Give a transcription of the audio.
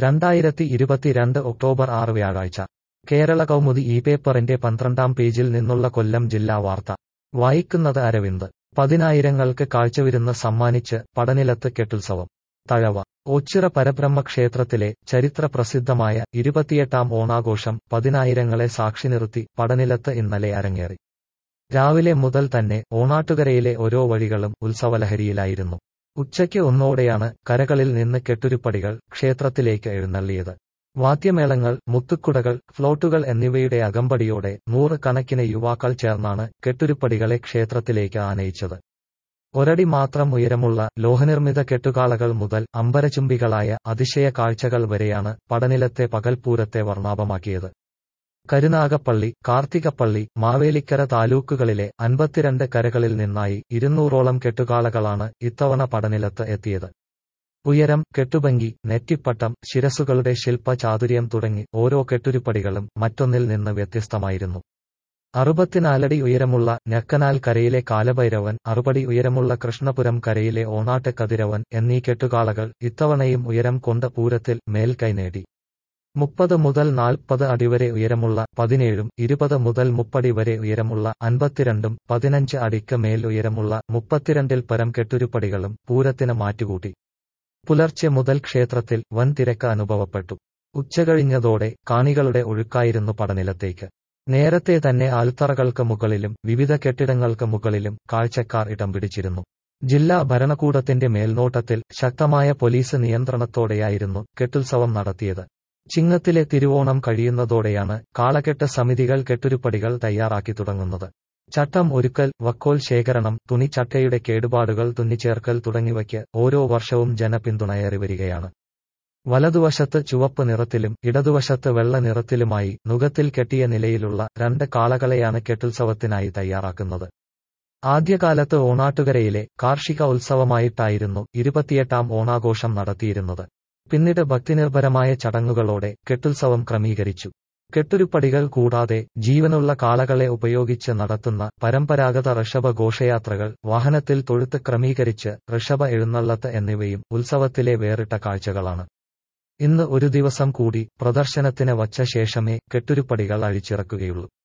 രണ്ടായിരത്തി ഇരുപത്തിരണ്ട് ഒക്ടോബർ ആറ് വ്യാഴാഴ്ച കേരള കൗമുദി ഈ പേപ്പറിന്റെ പന്ത്രണ്ടാം പേജിൽ നിന്നുള്ള കൊല്ലം ജില്ലാ വാർത്ത വായിക്കുന്നത് അരവിന്ദ് പതിനായിരങ്ങൾക്ക് കാഴ്ചവിരുന്ന് സമ്മാനിച്ച് പടനിലത്ത് കെട്ടുത്സവം തഴവ ഓച്ചിറ പരബ്രഹ്മ ക്ഷേത്രത്തിലെ ചരിത്ര പ്രസിദ്ധമായ ഇരുപത്തിയെട്ടാം ഓണാഘോഷം പതിനായിരങ്ങളെ സാക്ഷി നിർത്തി പടനിലത്ത് ഇന്നലെ അരങ്ങേറി രാവിലെ മുതൽ തന്നെ ഓണാട്ടുകരയിലെ ഓരോ വഴികളും ഉത്സവലഹരിയിലായിരുന്നു ഉച്ചയ്ക്ക് ഒന്നോടെയാണ് കരകളിൽ നിന്ന് കെട്ടുരുപ്പടികൾ ക്ഷേത്രത്തിലേക്ക് എഴുന്നള്ളിയത് വാദ്യമേളങ്ങൾ മുത്തുക്കുടകൾ ഫ്ലോട്ടുകൾ എന്നിവയുടെ അകമ്പടിയോടെ നൂറ് കണക്കിന് യുവാക്കൾ ചേർന്നാണ് കെട്ടുരുപ്പടികളെ ക്ഷേത്രത്തിലേക്ക് ആനയിച്ചത് ഒരടി മാത്രം ഉയരമുള്ള ലോഹനിർമ്മിത കെട്ടുകാളകൾ മുതൽ അമ്പരചുംബികളായ അതിശയ കാഴ്ചകൾ വരെയാണ് പടനിലത്തെ പകൽപൂരത്തെ വർണ്ണാഭമാക്കിയത് കരുനാഗപ്പള്ളി കാർത്തികപ്പള്ളി മാവേലിക്കര താലൂക്കുകളിലെ അൻപത്തിരണ്ട് കരകളിൽ നിന്നായി ഇരുന്നൂറോളം കെട്ടുകാളകളാണ് ഇത്തവണ പടനിലത്ത് എത്തിയത് ഉയരം കെട്ടുഭംഗി നെറ്റിപ്പട്ടം ശിരസുകളുടെ ശില്പചാതുര്യം തുടങ്ങി ഓരോ കെട്ടുരുപ്പടികളും മറ്റൊന്നിൽ നിന്ന് വ്യത്യസ്തമായിരുന്നു അറുപത്തിനാലടി ഉയരമുള്ള ഞക്കനാൽ കരയിലെ കാലഭൈരവൻ അറുപടി ഉയരമുള്ള കൃഷ്ണപുരം കരയിലെ ഓണാട്ട് കതിരവൻ എന്നീ കെട്ടുകാളകൾ ഇത്തവണയും ഉയരം കൊണ്ട് പൂരത്തിൽ മേൽക്കൈ നേടി മുപ്പത് മുതൽ നാൽപ്പത് അടിവരെ ഉയരമുള്ള പതിനേഴും ഇരുപത് മുതൽ മുപ്പടി വരെ ഉയരമുള്ള അൻപത്തിരണ്ടും പതിനഞ്ച് അടിക്ക് മേൽ ഉയരമുള്ള മുപ്പത്തിരണ്ടിൽ പരം കെട്ടുരുപ്പടികളും പൂരത്തിന് മാറ്റുകൂട്ടി പുലർച്ചെ മുതൽ ക്ഷേത്രത്തിൽ വൻ തിരക്ക് അനുഭവപ്പെട്ടു ഉച്ചകഴിഞ്ഞതോടെ കാണികളുടെ ഒഴുക്കായിരുന്നു പടനിലത്തേക്ക് നേരത്തെ തന്നെ ആൽത്തറകൾക്ക് മുകളിലും വിവിധ കെട്ടിടങ്ങൾക്ക് മുകളിലും കാഴ്ചക്കാർ ഇടം പിടിച്ചിരുന്നു ജില്ലാ ഭരണകൂടത്തിന്റെ മേൽനോട്ടത്തിൽ ശക്തമായ പോലീസ് നിയന്ത്രണത്തോടെയായിരുന്നു കെട്ടുത്സവം നടത്തിയത് ചിങ്ങത്തിലെ തിരുവോണം കഴിയുന്നതോടെയാണ് കാളകെട്ട് സമിതികൾ കെട്ടുരുപ്പടികൾ തയ്യാറാക്കി തുടങ്ങുന്നത് ചട്ടം ഒരുക്കൽ വക്കോൽ ശേഖരണം തുണിച്ചട്ടയുടെ കേടുപാടുകൾ തുന്നിച്ചേർക്കൽ തുടങ്ങിയവയ്ക്ക് ഓരോ വർഷവും ജനപിന്തുണയേറി വരികയാണ് വലതുവശത്ത് ചുവപ്പ് നിറത്തിലും ഇടതുവശത്ത് വെള്ള നിറത്തിലുമായി നുകത്തിൽ കെട്ടിയ നിലയിലുള്ള രണ്ട് കാളകളെയാണ് കെട്ടുത്സവത്തിനായി തയ്യാറാക്കുന്നത് ആദ്യകാലത്ത് ഓണാട്ടുകരയിലെ കാർഷിക ഉത്സവമായിട്ടായിരുന്നു ഇരുപത്തിയെട്ടാം ഓണാഘോഷം നടത്തിയിരുന്നത് പിന്നീട് ഭക്തിനിർഭരമായ ചടങ്ങുകളോടെ കെട്ടുത്സവം ക്രമീകരിച്ചു കെട്ടുരുപ്പടികൾ കൂടാതെ ജീവനുള്ള കാളകളെ ഉപയോഗിച്ച് നടത്തുന്ന പരമ്പരാഗത ഋഷഭ ഘോഷയാത്രകൾ വാഹനത്തിൽ തൊഴുത്ത് ക്രമീകരിച്ച് ഋഷഭ എഴുന്നള്ളത്ത് എന്നിവയും ഉത്സവത്തിലെ വേറിട്ട കാഴ്ചകളാണ് ഇന്ന് ഒരു ദിവസം കൂടി പ്രദർശനത്തിന് വച്ച ശേഷമേ കെട്ടുരുപ്പടികൾ അഴിച്ചിറക്കുകയുള്ളൂ